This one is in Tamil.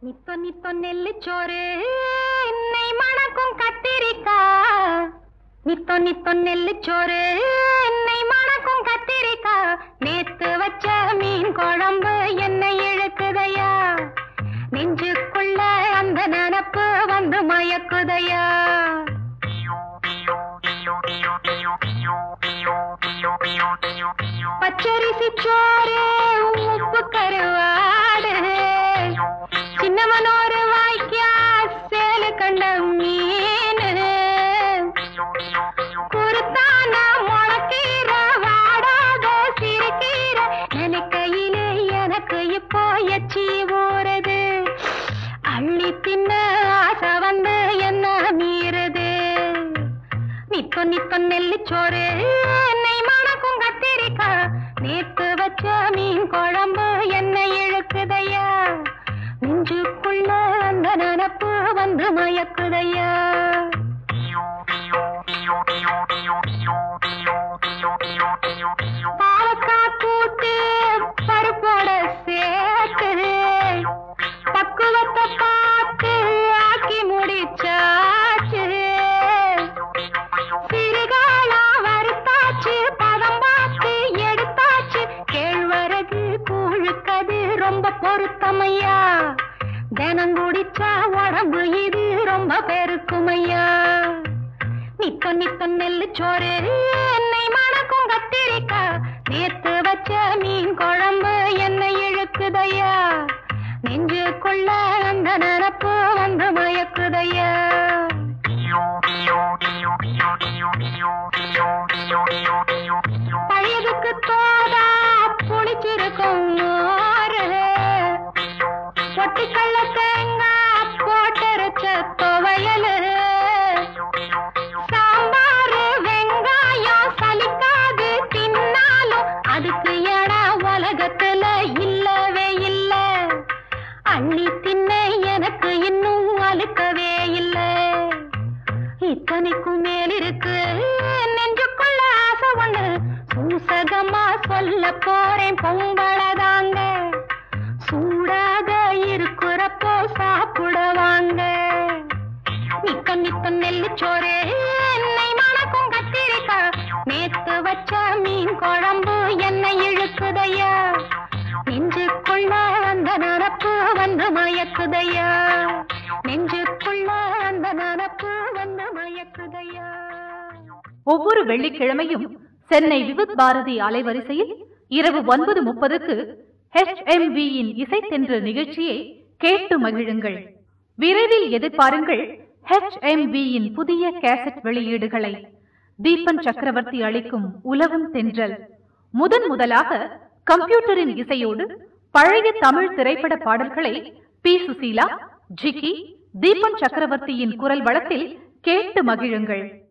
நித்த நித்த நெல்லுச்சோறு என்னை மணக்கும் கத்திரிக்கா நித்த நித்த நெல்லுச்சோறு என்னை மணக்கும் கத்திரிக்கா நேத்து வச்ச மீன் குழம்பு என்னை இழுக்குதையா நெஞ்சுக்குள்ள அந்த நினப்பு வந்து மயக்குதையா பச்சரிசி சோறு உப்பு கருவாடு சின்னவனோரு வாய்க்கா சேலு கண்ட மீன் குருத்தான முளக்கீர வாடாத சிறுகீர நினைக்கையிலே எனக்கு இப்போ எச்சி ஊறுது அள்ளி தின்ன ஆசை வந்து என்ன மீறுது நித்த நித்த நெல்லுச்சோறு என்னை மணக்கும் கத்திரிக்கா நேத்து வச்ச மீன் குழம்பு என்னை இழுக்குதையா நெஞ்சுக்குள்ள அந்த நினப்பு வந்து மயக்குதையா பாலக்காய் கூட்டு பருப்போட சேர்த்து பக்குவத்தை பார்த்து ஆக்கி முடிச்சாச்சு சிறுகாலா வறுத்தாச்சு பதம் பார்த்து எடுத்தாச்சு கேழ்வரகு கூழுக்கது ரொம்ப பொருத்தமையா தினம் குடிச்சா உடம்பு இது ரொம்ப பெருக்குமையா நித்த நித்த நெல்லு சோறு என்னை மணக்கும் கத்திரிக்கா நேத்து வச்ச மீன் குழம்பு என்னை இழுக்குதையா நெஞ்சுக்குள்ள அந்த நினப்பு வந்து மயக்குதையா பழையதுக்கு தோதா புளிச்சிருக்கும் மோரு பொட்டுக்கல்ல தேங்காய் போட்டரைச்ச துவையலு சாம்பாரு வெங்காயம் சலிக்காது தின்னாலும் அதுக்கு இடம் உலகத்துல இல்லவே இல்ல அள்ளி தின்ன எனக்கு இன்னும் அழுக்கவே இல்ல இத்தனைக்கும் மேல் இருக்கு நெஞ்சுக்குள்ள ஆசை ஒண்ணு சூசகமா சொல்ல போறேன் பொம்பளதாங்க சூடாக இருக்கிறப்போ சாப்பிட வாங்க நித்த நித்த நெல்லு சோறு என்னை மணக்கும் கத்திரிக்கா நேத்து வச்ச மீன் குழம்பு என்னை இழுக்குதையா நெஞ்சுக்குள்ள அந்த நினப்பு வந்து மயக்குதையா நெஞ்சுக்குள்ள அந்த நினப்பு வந்து மயக்குதையா ஒவ்வொரு வெள்ளிக்கிழமையும் சென்னை விவித் பாரதி அலைவரிசையில் இரவு ஒன்பது முப்பதுக்கு ஹெச்எம்வியின் இசைத்தென்று நிகழ்ச்சியை கேட்டு மகிழுங்கள் விரைவில் எதிர்பாருங்கள் ஹெச்எம்வியின் புதிய கேசட் வெளியீடுகளை தீபன் சக்கரவர்த்தி அளிக்கும் உலவும் தென்றல் முதன் முதலாக கம்ப்யூட்டரின் இசையோடு பழைய தமிழ் திரைப்பட பாடல்களை பி சுசீலா ஜிகி தீபன் சக்கரவர்த்தியின் குரல் வளத்தில் கேட்டு மகிழுங்கள்